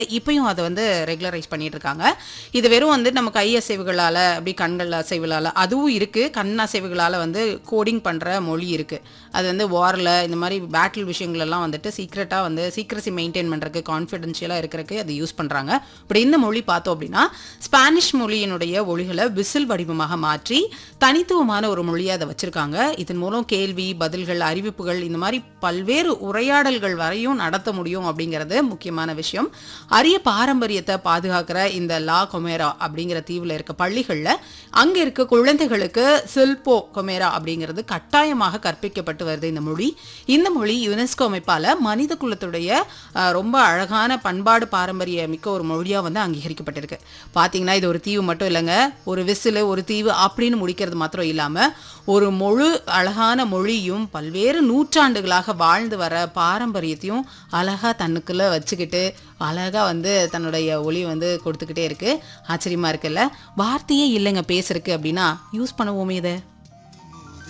இப்பயும் அதை வந்து ரெகுலரைஸ் பண்ணிட்டு இருக்காங்க இது வெறும் வந்து நம்ம கை அசைவுகளால அப்படி கண்கள் அசைவுகளால அதுவும் இருக்கு கண் அசைவுகளால வந்து கோடிங் பண்ற மொழி இருக்கு அது வந்து வாரில் இந்த மாதிரி பேட்டில் விஷயங்கள் எல்லாம் வந்துட்டு சீக்ரெட்டா வந்து சீக்ரசி மெயின்டைன் பண்றதுக்கு கான்ஃபிடென்ஷியலா இருக்கிறதுக்கு அதை யூஸ் பண்றாங்க இப்படி இந்த மொழி பார்த்தோம் அப்படின்னா ஸ்பானிஷ் மொழியினுடைய ஒளிகளை விசில் வடிவமாக மாற்றி தனித்துவமான ஒரு மொழியை அதை வச்சிருக்காங்க இதன் மூலம் கேள்வி பதில்கள் அறிவிப்புகள் இந்த மாதிரி பல்வேறு உரையாடல்கள் வரையும் நடத்த முடியும் அப்படிங்கிறது முக்கியமான விஷயம் அரிய பாரம்பரியத்தை பாதுகாக்கிற இந்த லா கொமேரா அப்படிங்கிற தீவுல இருக்க பள்ளிகள்ல அங்க இருக்க குழந்தைகளுக்கு சில்போ கொமேரா அப்படிங்கிறது கட்டாயமாக கற்பிக்கப்பட்டு வருது இந்த மொழி இந்த மொழி யுனெஸ்கோ அமைப்பால மனித குலத்துடைய அஹ், ரொம்ப அழகான பண்பாடு பாரம்பரிய மிக்க ஒரு மொழியா வந்து அங்கீகரிக்கப்பட்டிருக்கு பாத்தீங்கன்னா இது ஒரு தீவு மட்டும் இல்லைங்க ஒரு விசில் ஒரு தீவு அப்படின்னு முடிக்கிறது மாத்திரம் இல்லாம ஒரு முழு அழகான மொழியும் பல்வேறு நூற்றாண்டுகளாக வாழ்ந்து வர பாரம்பரியத்தையும் அழகா தன்னுக்குள்ள வச்சுக்கிட்டு அழகா வந்து தன்னுடைய ஒளி வந்து கொடுத்துக்கிட்டே இருக்கு ஆச்சரியமா இருக்குல்ல வார்த்தையே இல்லைங்க பேசுறதுக்கு அப்படின்னா யூஸ் பண்ணுவோமே இதை